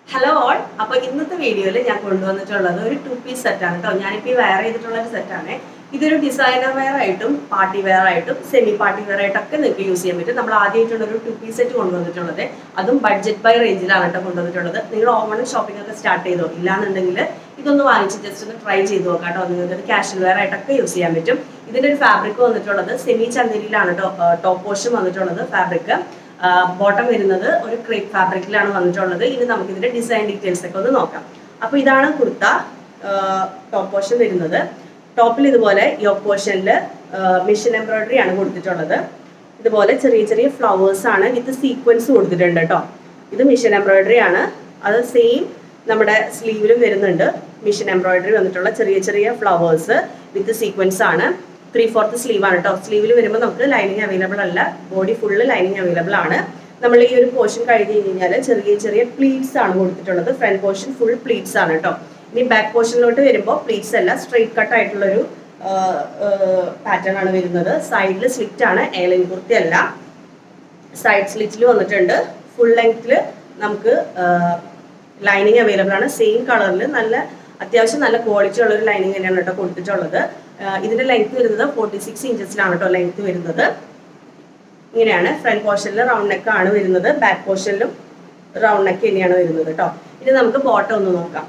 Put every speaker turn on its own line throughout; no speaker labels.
hello all അപ്പൊ ഇന്നത്തെ വീഡിയോയിൽ ഞാൻ കൊണ്ടുവന്നിട്ടുള്ളത് ഒരു ടു പീസ് സെറ്റാണ് കേട്ടോ ഞാനിപ്പോൾ ഈ വെയർ ചെയ്തിട്ടുള്ള ഒരു സെറ്റാണ് ഇതൊരു ഡിസൈനർ വെയർ ആയിട്ടും പാർട്ടി വെയർ ആയിട്ടും സെമി പാർട്ടി വെയർ ആയിട്ടൊക്കെ നിങ്ങൾക്ക് യൂസ് ചെയ്യാൻ പറ്റും നമ്മൾ ആദ്യമായിട്ടുള്ള ഒരു ടു പീസ് സെറ്റ് കൊണ്ടുവന്നിട്ടുള്ളത് അതും ബഡ്ജറ്റ് ബൈ റേഞ്ചിലാണ് കേട്ടോ കൊണ്ടുവന്നിട്ടുള്ളത് നിങ്ങൾ ഓൺലൈൻ ഷോപ്പിംഗ് ഒക്കെ സ്റ്റാർട്ട് ചെയ്തോ ഇല്ലാന്നുണ്ടെങ്കിൽ ഇതൊന്ന് വാങ്ങിച്ച് ജസ്റ്റ് ഒന്ന് ട്രൈ ചെയ്ത് നോക്കാം കേട്ടോ നിങ്ങൾക്ക് ക്യാഷ്വൽ വെയർ ആയിട്ടൊക്കെ യൂസ് ചെയ്യാൻ പറ്റും ഇതിന്റെ ഒരു ഫാബ്രിക് വന്നിട്ടുള്ളത് സെമി ചന്ദരിയിലാണ് കേട്ടോ ടോപ്പ് പോർഷൻ വന്നിട്ടുള്ളത് ഫാബ്രിക് ബോട്ടം വരുന്നത് ഒരു ക്രേപ്പ് ഫാബ്രിക്കിലാണ് വന്നിട്ടുള്ളത് ഇനി നമുക്ക് ഇതിന്റെ ഡിസൈൻ ഡീറ്റെയിൽസ് ഒക്കെ ഒന്ന് നോക്കാം അപ്പൊ ഇതാണ് കുർത്ത ടോപ്പ് പോർഷൻ വരുന്നത് ടോപ്പിൽ ഇതുപോലെ യോക്ക് പോർഷനിൽ മിഷൻ എംബ്രോയിഡറി ആണ് കൊടുത്തിട്ടുള്ളത് ഇതുപോലെ ചെറിയ ചെറിയ ഫ്ലവേഴ്സ് ആണ് വിത്ത് സീക്വൻസ് കൊടുത്തിട്ടുണ്ട് കേട്ടോ ഇത് മിഷൻ എംബ്രോയിഡറി ആണ് അത് സെയിം നമ്മുടെ സ്ലീവിലും വരുന്നുണ്ട് മിഷൻ എംബ്രോയിഡറി വന്നിട്ടുള്ള ചെറിയ ചെറിയ ഫ്ലവേഴ്സ് വിത്ത് സീക്വൻസ് ആണ് ത്രീ ഫോർത്ത് സ്ലീവ് ആണ് കേട്ടോ സ്ലീവിൽ വരുമ്പോൾ നമുക്ക് ലൈനിങ് അവൈലബിൾ അല്ല ബോഡി ഫുള്ള് ലൈനിങ് അവൈലബിൾ ആണ് നമ്മൾ ഈ ഒരു പോർഷൻ കഴിഞ്ഞ് കഴിഞ്ഞാൽ ചെറിയ ചെറിയ പ്ലീറ്റ്സ് ആണ് കൊടുത്തിട്ടുള്ളത് ഫ്രണ്ട് പോർഷൻ ഫുൾ പ്ലീറ്റ്സ് ആണ് കേട്ടോ ഇനി ബാക്ക് പോർഷനിലോട്ട് വരുമ്പോൾ പ്ലീറ്റ്സ് അല്ല സ്ട്രെയിറ്റ് കട്ട് ആയിട്ടുള്ളൊരു പാറ്റേൺ ആണ് വരുന്നത് സൈഡിൽ സ്ലിറ്റ് ആണ് ഏലൻ കുർത്തി അല്ല സൈഡ് സ്ലിറ്റിൽ വന്നിട്ടുണ്ട് ഫുൾ ലെങ്ത്തിൽ നമുക്ക് ലൈനിങ് അവൈലബിൾ ആണ് സെയിം കളറിൽ നല്ല അത്യാവശ്യം നല്ല ക്വാളിറ്റി ഉള്ള ഒരു ലൈനിങ് തന്നെയാണ് കേട്ടോ കൊടുത്തിട്ടുള്ളത് ഇതിന്റെ ലെങ്ത് വരുന്നത് ഫോർട്ടി സിക്സ് ഇഞ്ചസിലാണ് കേട്ടോ ലെങ്ത് വരുന്നത് ഇങ്ങനെയാണ് ഫ്രണ്ട് പോർഷനിൽ റൗണ്ട് നെക്ക് ആണ് വരുന്നത് ബാക്ക് പോർഷനിലും റൗണ്ട് നെക്ക് തന്നെയാണ് വരുന്നത് കേട്ടോ ഇനി നമുക്ക് ബോട്ടം ഒന്ന് നോക്കാം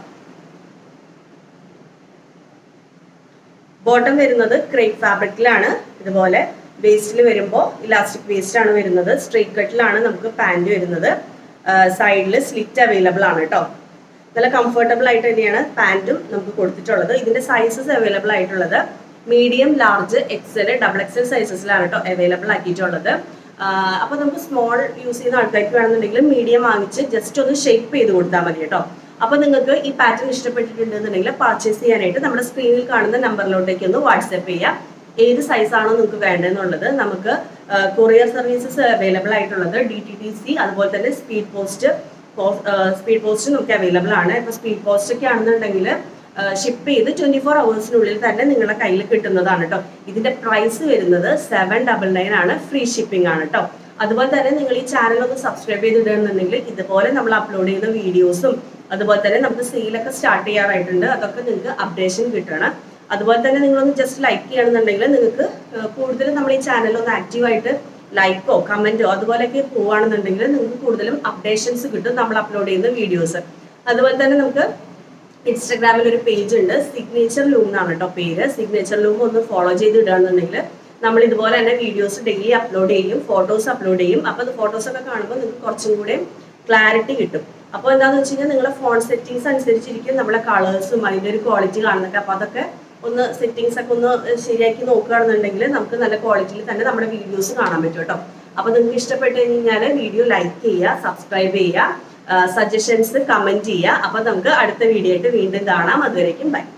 ബോട്ടം വരുന്നത് ക്രേപ്പ് ഫാബ്രിക്കിലാണ് ഇതുപോലെ വേസ്റ്റിൽ വരുമ്പോൾ ഇലാസ്റ്റിക് വേസ്റ്റ് ആണ് വരുന്നത് സ്ട്രെയിറ്റ് കട്ടിലാണ് നമുക്ക് പാൻറ് വരുന്നത് സൈഡിൽ സ്ലിറ്റ് അവൈലബിൾ ആണ് കേട്ടോ നല്ല കംഫർട്ടബിൾ ആയിട്ട് തന്നെയാണ് പാൻറ്റും നമുക്ക് കൊടുത്തിട്ടുള്ളത് ഇതിന്റെ സൈസസ് അവൈലബിൾ ആയിട്ടുള്ളത് medium large XL double XL സൈസസിലാണ് കേട്ടോ അവൈലബിൾ ആക്കിയിട്ടുള്ളത് അപ്പോൾ നമുക്ക് സ്മോൾ യൂസ് ചെയ്യുന്ന ആൾക്കാർക്ക് വേണമെന്നുണ്ടെങ്കിൽ മീഡിയം വാങ്ങിച്ച് ജസ്റ്റ് ഒന്ന് ഷേപ്പ് ചെയ്ത് കൊടുത്താൽ മതി കേട്ടോ അപ്പോൾ നിങ്ങൾക്ക് ഈ പാറ്റേൺ ഇഷ്ടപ്പെട്ടിട്ടുണ്ടെന്നുണ്ടെങ്കിൽ പർച്ചേസ് ചെയ്യാനായിട്ട് നമ്മുടെ സ്ക്രീനിൽ കാണുന്ന നമ്പറിലോട്ടേക്ക് ഒന്ന് വാട്സപ്പ് ചെയ്യാം ഏത് സൈസാണോ നിങ്ങൾക്ക് വേണ്ടതെന്നുള്ളത് നമുക്ക് കൊറിയർ സർവീസസ് അവൈലബിൾ ആയിട്ടുള്ളത് ഡി ടി ടി സി അതുപോലെ തന്നെ സ്പീഡ് പോസ്റ്റ് സ്പീഡ് പോസ്റ്റ് നമുക്ക് അവൈലബിൾ ആണ് ഇപ്പോൾ സ്പീഡ് പോസ്റ്റ് ഒക്കെ ആണെന്നുണ്ടെങ്കിൽ ഷിപ്പ് ചെയ്ത് ട്വന്റി ഫോർ അവേഴ്സിനുള്ളിൽ തന്നെ നിങ്ങളുടെ കയ്യിൽ കിട്ടുന്നതാണ് കേട്ടോ ഇതിന്റെ പ്രൈസ് വരുന്നത് സെവൻ ഡബിൾ നയൻ ആണ് ഫ്രീ ഷിപ്പിംഗ് ആണ് കേട്ടോ അതുപോലെ തന്നെ നിങ്ങൾ ഈ ചാനൽ ഒന്ന് സബ്സ്ക്രൈബ് ചെയ്തിടുന്നുണ്ടെങ്കിൽ ഇതുപോലെ നമ്മൾ അപ്ലോഡ് ചെയ്യുന്ന വീഡിയോസും അതുപോലെ തന്നെ നമുക്ക് സെയിലൊക്കെ സ്റ്റാർട്ട് ചെയ്യാറായിട്ടുണ്ട് അതൊക്കെ നിങ്ങൾക്ക് അപ്ഡേഷൻ കിട്ടണം അതുപോലെ തന്നെ നിങ്ങളൊന്ന് ജസ്റ്റ് ലൈക്ക് ചെയ്യണമെന്നുണ്ടെങ്കിൽ നിങ്ങൾക്ക് കൂടുതലും നമ്മൾ ഈ ചാനൽ ഒന്ന് ആക്റ്റീവായിട്ട് ലൈക്കോ കമന്റോ അതുപോലെയൊക്കെ പോവുകയാണെന്നുണ്ടെങ്കിൽ നിങ്ങൾക്ക് കൂടുതലും അപ്ഡേഷൻസ് കിട്ടും നമ്മൾ അപ്ലോഡ് ചെയ്യുന്ന വീഡിയോസ് അതുപോലെ തന്നെ നമുക്ക് ഇൻസ്റ്റാഗ്രാമിൽ ഒരു പേജ് ഉണ്ട് സിഗ്നേച്ചർ ലൂം എന്നാണ് കേട്ടോ പേര് സിഗ്നേച്ചർ ലൂം ഒന്ന് ഫോളോ ചെയ്ത് ഇടുകയാണെന്നുണ്ടെങ്കിൽ നമ്മൾ ഇതുപോലെ തന്നെ വീഡിയോസ് ഡെയിലി അപ്ലോഡ് ചെയ്യും ഫോട്ടോസ് അപ്ലോഡ് ചെയ്യും അപ്പോൾ അത് ഫോട്ടോസ് ഒക്കെ കാണുമ്പോൾ നിങ്ങൾക്ക് കുറച്ചും കൂടെ ക്ലാരിറ്റി കിട്ടും അപ്പോൾ എന്താണെന്ന് വെച്ച് കഴിഞ്ഞാൽ നിങ്ങളെ ഫോൺ സെറ്റിങ്സ് അനുസരിച്ചിരിക്കും നമ്മളെ കളേഴ്സും അതിൻ്റെ ഒരു ക്വാളിറ്റി കാണുന്നൊക്കെ അപ്പോൾ അതൊക്കെ ഒന്ന് സെറ്റിങ്സ് ഒക്കെ ഒന്ന് ശരിയാക്കി നോക്കുകയാണെന്നുണ്ടെങ്കിൽ നമുക്ക് നല്ല ക്വാളിറ്റിയിൽ തന്നെ നമ്മുടെ വീഡിയോസ് കാണാൻ പറ്റും കേട്ടോ അപ്പോൾ നിങ്ങൾക്ക് ഇഷ്ടപ്പെട്ട് കഴിഞ്ഞാൽ വീഡിയോ ലൈക്ക് ചെയ്യുക സബ്സ്ക്രൈബ് ചെയ്യുക സജഷൻസ് കമൻറ്റ് ചെയ്യുക അപ്പോൾ നമുക്ക് അടുത്ത വീഡിയോ ആയിട്ട് വീണ്ടും കാണാം അതുവരേക്കും ബൈ